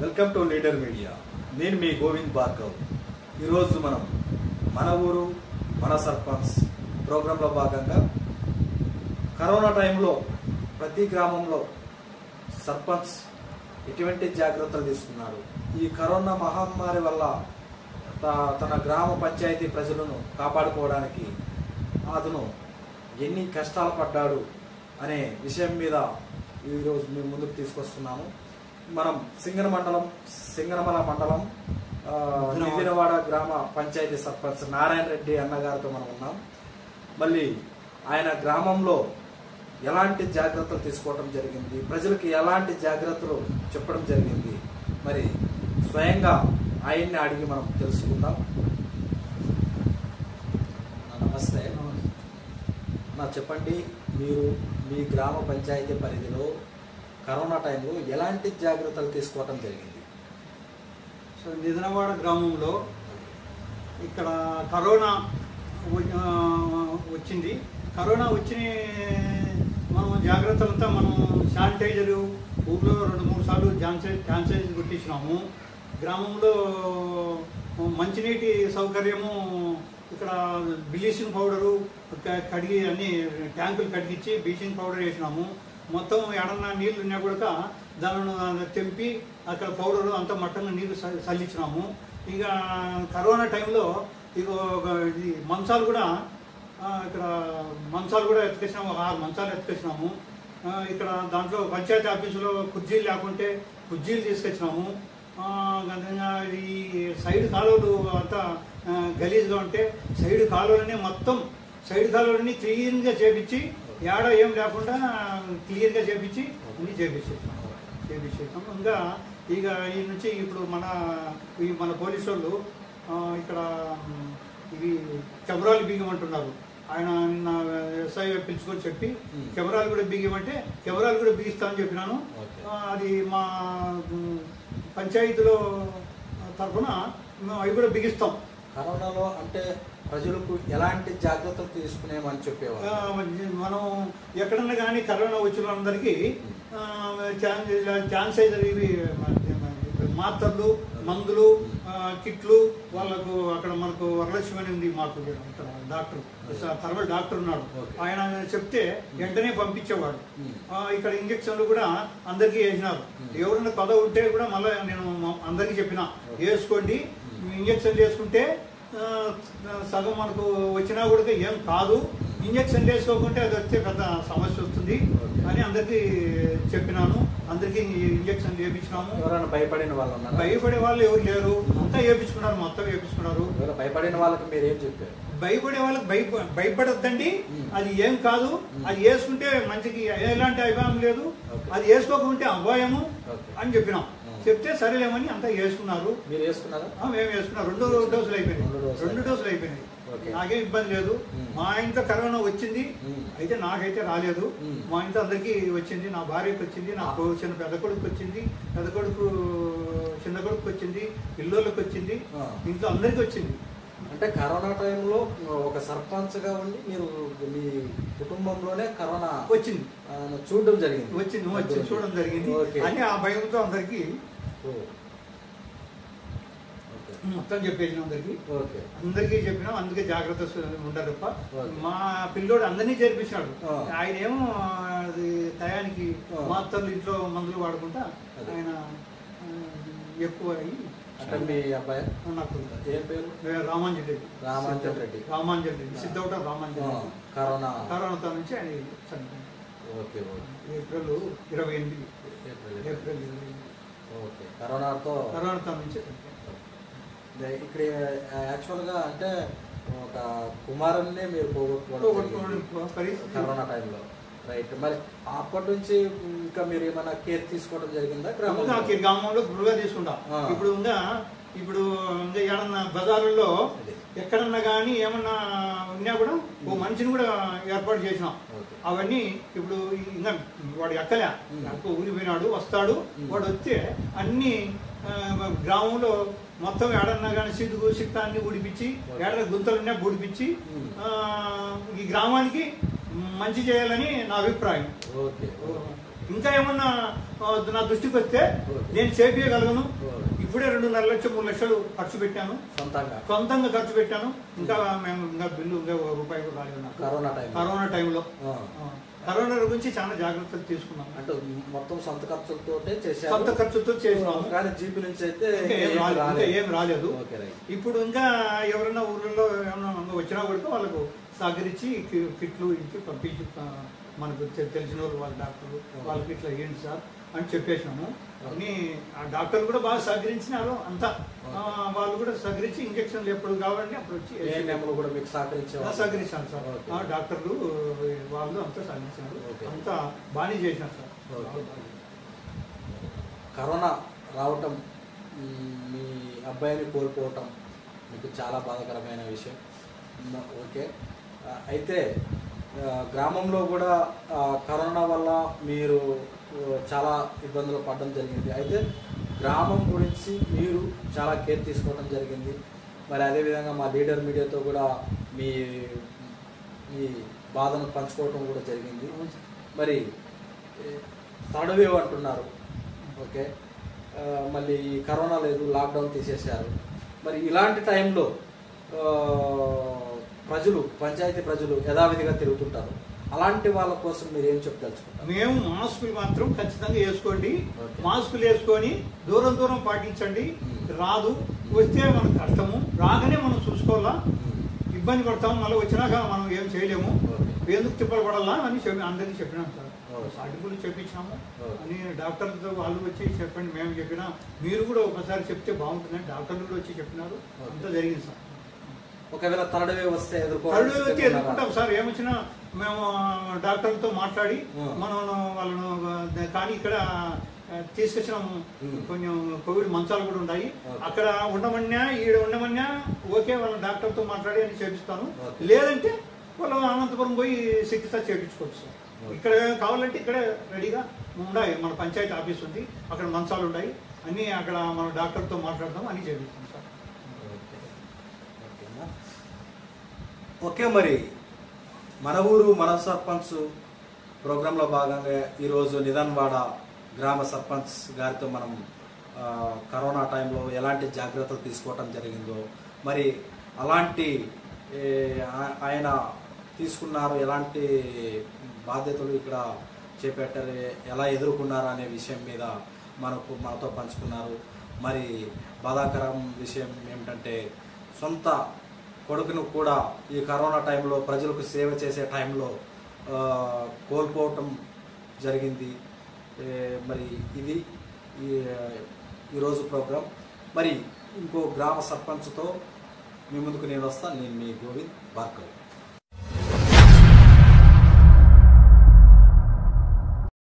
Welcome to leader media నేను మీ గోవింద్ భార్గవ్ ఈరోజు మనం మన ఊరు మన సర్పంచ్ ప్రోగ్రాంలో భాగంగా కరోనా టైంలో ప్రతి గ్రామంలో సర్పంచ్ ఎటువంటి జాగ్రత్తలు తీసుకున్నాడు ఈ కరోనా మహమ్మారి వల్ల త- తన గ్రామ పంచాయతీ ప్రజలను కాపాడుకోవడానికి అతను ఎన్ని కష్టాలు పడ్డాడు అనే విషయం మీద ఈరోజు మేము ముందుకు తీసుకొస్తున్నాము మనం సింగన మండలం సింగనమల మండలం ఆ, నిజనవాడ గ్రామ పంచాయతీ సర్పంచ్ నారాయణ రెడ్డి అన్నగారితో మనం ఉన్నాం మళ్ళీ ఆయన గ్రామంలో ఎలాంటి జాగ్రత్తలు తీసుకోవడం జరిగింది ప్రజలకు ఎలాంటి జాగ్రత్తలు చెప్పడం జరిగింది మరి స్వయంగా ఆయన్ని అడిగి మనం తెలుసుకుందాం ఆ, నమస్తే నా చెప్పండి మీరు మీ గ్రామ పంచాయతీ పరిధిలో కరోనా టైంలో ఎలాంటి జాగ్రత్తలు తీసుకోవడం జరిగింది సో నిజనవాడ గ్రామంలో ఇక్కడ కరోనా వ- ఆ, వచ్చింది కరోనా వచ్చిన మనం జాగ్రత్తలంతా మనం శానిటైజరు ఊర్లో రెండు మూడు సార్లు జాన్సై శానిటైజర్ కొట్టించినాము గ్రామంలో మంచినీటి సౌకర్యము ఇక్కడ బ్లీచింగ్ పౌడరు క- కడిగి అన్ని ట్యాంకులు కడిగించి బ్లీచింగ్ పౌడర్ వేసినాము మొత్తం ఎడన్నా నీళ్లు ఉన్నా కూడా దానిని తెంపి అక్కడ పౌడర్ అంతా మట్టంగా నీళ్లు చ- చల్లించినాము ఇక కరోనా టైంలో ఇక ఒక ఇది మంచాలు కూడా ఆ, ఇక్కడ మంచాలు కూడా ఎత్తుకొచ్చినాము ఒక ఆరు మంచాలు ఎత్తుకొచ్చినాము ఆ, ఇక్కడ దాంట్లో పంచాయతీ ఆఫీసులో కుర్చీలు లేకుంటే కుర్చీలు తీసుకొచ్చినాము ఆ, గంధంగా ఈ సైడ్ కాలువలు అంతా ఆ, గలీజ్గా ఉంటే సైడ్ కాలువలని మొత్తం సైడ్ కాలువలని క్లీన్గా చేపించి ఏడ ఏం లేకుండా క్లియర్గా చేపించి అన్ని చేపించేసాం చేపించేసాం ఇంకా ఇక ఈ నుంచి ఇప్పుడు మన ఈ మన పోలీసు వాళ్ళు ఆ, ఇక్కడ మ్, ఇవి కెమెరాలు బిగమంటున్నారు ఆయన నిన్న ఎస్ఐ పిలుచుకొని చెప్పి Hmm. కెమెరాలు కూడా బిగిమంటే కెమెరాలు కూడా బిగిస్తామని చెప్పినాను Okay. ఆ, అది మా మ్, పంచాయతీలో తరఫున మేము అవి కూడా బిగిస్తాం కరోనాలో అంటే ప్రజలకు ఎలాంటి జాగ్రత్తలు తీసుకునేమని ఆ, చెప్పేవారు మనం ఎక్కడన్నా కానీ కరోనా వచ్చిన వాళ్ళందరికీ ఆ, ఛాన్- ఇలా ఛాన్సైజర్ ఇవి మాత్రలు మందులు ఆ, కిట్లు వాళ్ళకు అక్కడ మనకు వరలక్ష్మి అని ఉంది మాకు ఇక్కడ డాక్టర్ థర్మల్ డాక్టర్ ఉన్నాడు Okay. ఆయన చెప్తే వెంటనే పంపించేవాడు Hmm. ఆ, ఇక్కడ ఇంజక్షన్లు కూడా అందరికీ వేసినారు Hmm. ఎవరైనా పద ఉంటే కూడా మళ్ళీ నేను మ- అందరికీ చెప్పిన Okay. వేసుకోండి Hmm. ఇంజక్షన్ చేసుకుంటే ఆ, సగం మనకు వచ్చినా కూడా ఏం కాదు ఇంజక్షన్ వేసుకోకుంటే అది వస్తే పెద్ద సమస్య వస్తుంది Okay. అని అందరికీ చెప్పినాను అందరికీ ఇంజక్షన్ వేయించినాము ఎవరైనా భయపడిన వాళ్ళు ఉన్నారా భయపడే వాళ్ళు ఎవరు లేరు అంతా వేయించుకున్నారు మొత్తం వేయించుకున్నారు ఎవరైనా భయపడిన వాళ్ళకి మీరు ఏం చెప్పారు భయపడే వాళ్ళకి భయప భయపడొద్దండి Hmm. అది ఏం కాదు Hmm. అది వేసుకుంటే మంచికి ఎలాంటి అభిప్రాయం లేదు Okay. అది వేసుకోకుంటే అభాయము Okay. అని చెప్పినాం Hmm. చెప్తే సరేలేమని అంతా వేసుకున్నారు మీరు వేసుకున్నారా ఆ, మేము వేసుకున్నాం రెండు డోసులు అయిపోయినాయి రెండు డోసులు రెండు డోసులు అయిపోయినాయి ఓకే. నాకేం ఇబ్బంది లేదు Hmm. మా ఇంట్లో కరోనా వచ్చింది Hmm. అయితే నాకైతే రాలేదు Hmm. మా ఇంట్లో అందరికీ వచ్చింది నా భార్యకి వచ్చింది నా Ah. కొ- చిన్న పెద్ద కొడుకు వచ్చింది పెద్ద కొడుకు చిన్న కొడుకు వచ్చింది పిల్లోళ్ళకి వచ్చింది Ah. ఇంట్లో అందరికీ వచ్చింది అంటే కరోనా టైంలో ఒక సర్పంచ్ గా ఉండి మీరు మీ కుటుంబంలోనే కరోనా వచ్చింది ఆ, చూడడం జరిగింది వచ్చింది వచ్చింది చూడడం జరిగింది ఓకే. అని ఆ భయంతో అందరికి ఓ. ఓకే. మొత్తం చెప్పేసిన అందరికి ఓకే అందరికీ చెప్పినాం అందుకే జాగ్రత్త ఉండాలి తప్ప ఓకే. మా పిల్లోడు అందరినీ చేర్పించాడు ఆ. ఆయన ఏమో అది టయానికి ఆ. మాత్రలు ఇంట్లో మందులు వాడుకుంటా అదే. ఆయన ఆ, ఎక్కువ అయ్యి అంటే మీ అబ్బాయి నాకు ఏం పేరు రామాంజన్ రెడ్డి రామాంజన్ రెడ్డి. రామాంజన్ రెడ్డి సిద్ధౌట రామాంజన్ ఆ, రెడ్డి కరోనా కరోనాతో నుంచి ఆయన చనిపోయాడు ఓకే ఓకే ఏప్రిల్ ఇరవై ఎనిమిది ఏప్రిల్ ఏప్రిల్ ఇరవై ఎనిమిది ఓకే కరోనాతో కరోనాతో నుంచి చనిపోయాడు దే- ఇక్కడ యాక్చువల్గా అంటే ఒక కుమారుణ్ణి మీరు పోగొట్టుకోవడం పోగొట్టుకోవడం జరిగింది. పరిస్థితి. కరోనా టైంలో రైట్ మరి అప్పటి నుంచి ఇంకా మీరు ఏమైనా కేర్ తీసుకోవడం జరిగిందా గ్రామంలో? నాకు ఈ గ్రామంలో గురుగా తీసుకుంటా ఆ. ఇప్పుడు ఉందా ఇప్పుడు ఇంకా ఏడన్నా బజారుల్లో అదే. ఎక్కడన్నా కానీ ఏమన్నా ఉన్నా కూడా ఓ మనిషిని కూడా ఏర్పాటు చేసినాం ఓకే. అవన్నీ ఇప్పుడు ఇంకా వాడు ఎక్కలే ఉమ్. ఎక్క ఊరిపోయినాడు వస్తాడు ఉమ్. వాడు వస్తే అన్ని ఆ, గ్రామంలో మొత్తం ఏడన్నా కానీ సిద్ధు సిక్త అన్ని ఊడిపించి ఓకే. ఏడన్నా గుంతలున్నా ఊడిపించి ఉమ్. ఆ, ఈ గ్రామానికి మంచి చేయాలని నా అభిప్రాయం ఓకే ఓకే. ఇంకా ఏమన్నా ఆ, నా దృష్టికి వస్తే ఓకే. నేను చేపించగలను ఓకే. ఇప్పుడే రెండున్నర లక్షలు మూడు లక్షలు ఖర్చు పెట్టాను సొంతంగా సొంతంగా ఖర్చు పెట్టాను ఇంకా మేము ఇంకా బిల్లు ఇంకా ఒక రూపాయి కూడా రాలేదు నాకు. కరోనా టైం కరోనా టైంలో ఆ. ఆ. కరోనా గురించి చాలా జాగ్రత్తలు తీసుకున్నాం అంటే మొత్తం సొంత ఖర్చులతోటే చేశారు సొంత ఖర్చుతో చేసినాము కానీ జీపీ నుంచి అయితే ఇంకా ఏం ఏం రాలేదు. ఇంకా రాలేదు. ఏం రాలేదు ఓకే రైట్ ఇప్పుడు ఇంకా ఎవరైనా ఊర్లలో ఏమైనా ఇంకా వచ్చినా కూడా వాళ్ళకు సహకరించి కి- కిట్లు ఇచ్చి పంపించి ఆ, మనకు తె- తెలిసిన వాళ్ళు వాళ్ళ డాక్టర్లు వాళ్ళకి ఇట్లా ఏంటి సార్ అని చెప్పేసినాము అని ఆ డాక్టర్ కూడా బాగా సహకరించినారు అంతా ఆ, వాళ్ళు కూడా సహకరించి ఇంజక్షన్లు ఎప్పుడు కావాలంటే అప్పుడు వచ్చి ఏ నెంబర్లు కూడా మీకు సహకరించే ఆ, సహకరించారు సార్ ఓకే. ఆ, డాక్టర్లు వాళ్ళు అంతా సహకరించారు ఓకే. అంతా బాగానే చేసినారు సార్ ఓకే. కరోనా రావటం మ్, మీ అబ్బాయిని కోల్పోవటం మీకు చాలా బాధాకరమైన విషయం మ- ఓకే ఆ, అయితే ఆ, గ్రామంలో కూడా ఆ, కరోనా వల్ల మీరు ఆ, చాలా ఇబ్బందులు పడడం జరిగింది అయితే గ్రామం గురించి మీరు చాలా కేర్ తీసుకోవడం జరిగింది మరి అదేవిధంగా మా లీడర్ మీడియాతో కూడా మీ మీ బాధను పంచుకోవటం కూడా జరిగింది మరి థర్డ్ వేవ్ అంటున్నారు ఓకే ఆ, మళ్ళీ ఈ కరోనా లేదు లాక్డౌన్ తీసేశారు మరి ఇలాంటి టైంలో ఆ, ప్రజలు పంచాయతీ ప్రజలు యథావిధిగా తిరుగుతుంటారు అలాంటి వాళ్ళ కోసం మీరు ఏం చెప్పదలుచుకుంటారు మేము మాస్కులు మాత్రం ఖచ్చితంగా వేసుకోండి ఓకే. మాస్కులు వేసుకొని దూరం దూరం పాటించండి మ్మ్. రాదు వస్తే మనకు కష్టము రాగానే మనం చూసుకోవాలా ఇబ్బంది పడతాము మళ్ళీ వచ్చినాక మనం ఏం చేయలేము ఓకే. ఎందుకు తిప్పలు పడాలా అని చెప్పి అందరికీ చెప్పినాం సార్ ఓకే. సర్టిఫికెట్లు చెప్పించినాము ఓకే. అని డాక్టర్లతో వాళ్ళు వచ్చి చెప్పండి మేము చెప్పినా మీరు కూడా ఒకసారి చెప్తే బాగుంటుందని డాక్టర్లు కూడా వచ్చి చెప్పినారు ఓకే. అంతా జరిగింది సార్ ఒకవేళ థర్డ్ వేవ్ వస్తే కళ్ళు ఎదుర్కోవాలి వచ్చి ఎదుర్కొంటాం సార్ ఏమొచ్చినా మేము డాక్టర్లతో మాట్లాడి ఆ. మనం వాళ్ళను ఆ, కానీ ఇక్కడ ఆ, తీసుకొచ్చినాం ఉమ్. కొంచెం కోవిడ్ మంచాలు కూడా ఉన్నాయి ఓకే. అక్కడ ఉండమన్నా ఈడ ఉండమన్నా ఓకే వాళ్ళ డాక్టర్తో మాట్లాడి అని చేపిస్తాను ఓకే. లేదంటే వాళ్ళు అనంతపురం పోయి చికిత్స చేయించుకోవచ్చు సార్ ఓకే. ఇక్కడ కావాలంటే ఇక్కడ రెడీగా ఉన్నాయి మన పంచాయతీ ఆఫీస్ ఉంది అక్కడ మంచాలు ఉన్నాయి అన్నీ అక్కడ మన డాక్టర్తో మాట్లాడదాం అని చేపిస్తాం సార్ ఓకే. ఓకేనా? ఓకే మరి మన ఊరు మన సర్పంచ్ ప్రోగ్రాంలో భాగంగా ఈరోజు నిధన్వాడ గ్రామ సర్పంచ్ గారితో మనం ఆ, కరోనా టైంలో ఎలాంటి జాగ్రత్తలు తీసుకోవటం జరిగిందో మరి అలాంటి ఏ, ఆ- ఆయన తీసుకున్నారు ఎలాంటి బాధ్యతలు ఇక్కడ చేపట్టారు ఎలా ఎదుర్కొన్నారు అనే విషయం మీద మనకు మనతో పంచుకున్నారు మరి బాధాకరం విషయం ఏమిటంటే సొంత కొడుకును కూడా ఈ కరోనా టైంలో ప్రజలకు సేవ చేసే టైంలో ఆ, కోల్పోవటం జరిగింది ఏ, మరి ఇది ఈ ఈరోజు ప్రోగ్రాం మరి ఇంకో గ్రామ సర్పంచ్తో మీ ముందుకు నేను వస్తాను నేను మీ గోవింద్ భార్గవ్